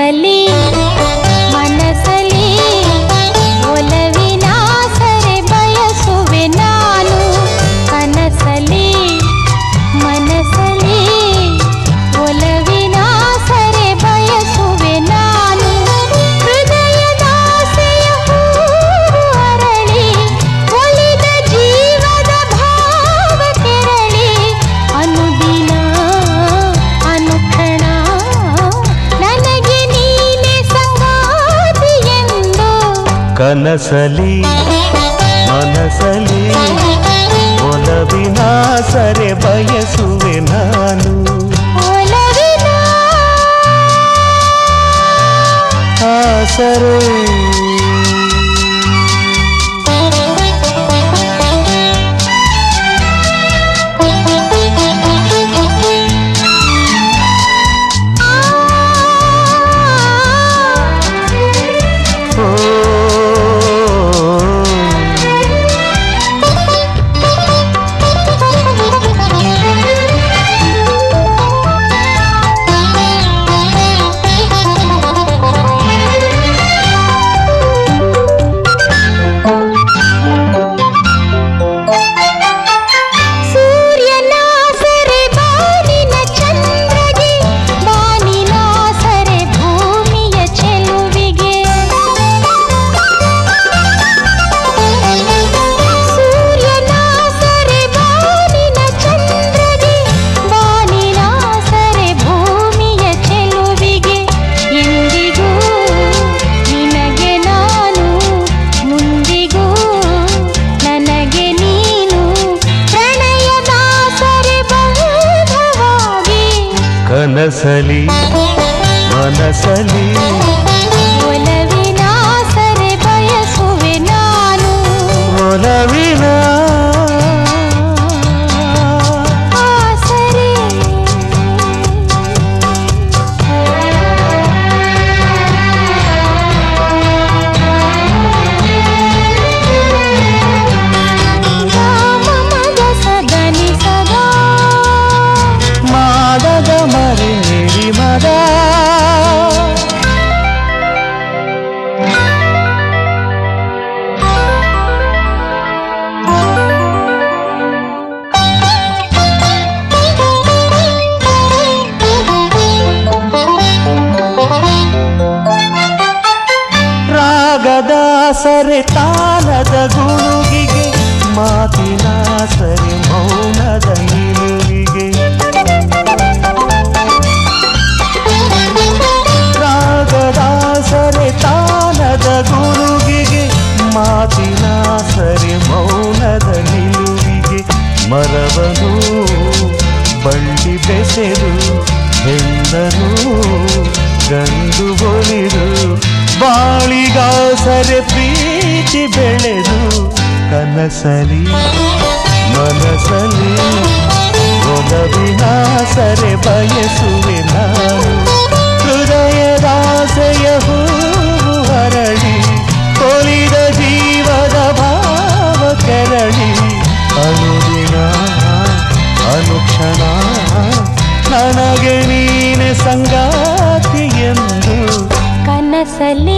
ಕನಸಲಿ ಮನಸಲಿ ಒಲವಿನ ಸರೆ ಬಯಸುವೆ ನಾನು ಕನಸಲಿ ಮನಸಲಿ ಒಲವಿನ ಸರೆ ಬಯಸುವೆ ನಾನು ಹೃದಯದಾಸೆಯ ಹೂವು ಅರಳಿ ಒಲಿದ ಜೀವದ ಭಾವ ಕೆರಳಿ ಅನುದಿನ ಅನುಕ್ಷಣ ನನಗೆ ನೀನೆ ಸಂಗಾತಿ ಎಂದು ಕನಸಲಿ ಮನಸಲಿ ಒಲವಿನ ಸರೆ ಬಯಸುವೆ ನಾನು ಒಲವಿನ ಆಸರೆ ಓ ಸೂರ್ಯನ ಸರೆ ಬಾನಿನ ಚಂದ್ರಗೆ ಬಾನಿನ ಸರೆ ಭೂಮಿಯ ಚೆಲುವಿಗೆ ಸೂರ್ಯನ ಸರೆ ಬಾನಿನ ಚಂದ್ರಗೆ ಬಾನಿನ ಸರೆ ಭೂಮಿಯ ಚೆಲುವಿಗೆ ಎಂದಿಗೂ ನಿನಗೆ ನಾನು ಮುಂದಿಗೂ ನನಗೆ ನೀನು ಪ್ರಣಯದ ಸರೆ ಬಂಧವಾಗಿ ಕನಸಲಿ ಮನಸಲಿ ಒಲವಿನ ಸರೆ ಬಯಸುವೆ ನಾನು ಒಲವಿನ ಆಸರೆ ಮದ ಸದನಿ ಸದಾ ಮಾಡದ ಮರಿ ನಿರಿ ಮದ ರಾಗದ ಸರೆ ತಾನದ ಗುರುಗಿಗೆ ಮಾತಿನ ಸರೆ ಮೌನದ ನಿಲುವಿಗೆ ರಾಗದ ಸರೆ ತಾನದ ಗುರುಗಿಗೆ ಮಾತಿನ ಸರೆ ಮೌನದ ನಿಲುವಿಗೆ ಮರವನು ಬಳ್ಳಿ ಬೆಸೆದು ಹೆಣ್ಣನು ಗಂಡು ಒಲಿದು ಬಾಳಿಗಾಸರೆ ಪ್ರೀತಿ ಬೆಳೆದು ಕನಸಲಿ ಮನಸಲಿ ಒಲವಿನ ಸರೆ ಬಯಸುವೆ ನಾನು ಹೃದಯದಾಸೆಯ ಹೂವು ಹರಳಿ ಕೊಲಿದ ಜೀವದ ಭಾವ ಕೆರಳಿ ಅನುದಿನ ಅನುಕ್ಷಣ ನನಗೆ ನೀನೆ ಸಂಗಾತಿ ಎಂದು ಕನಸಲಿ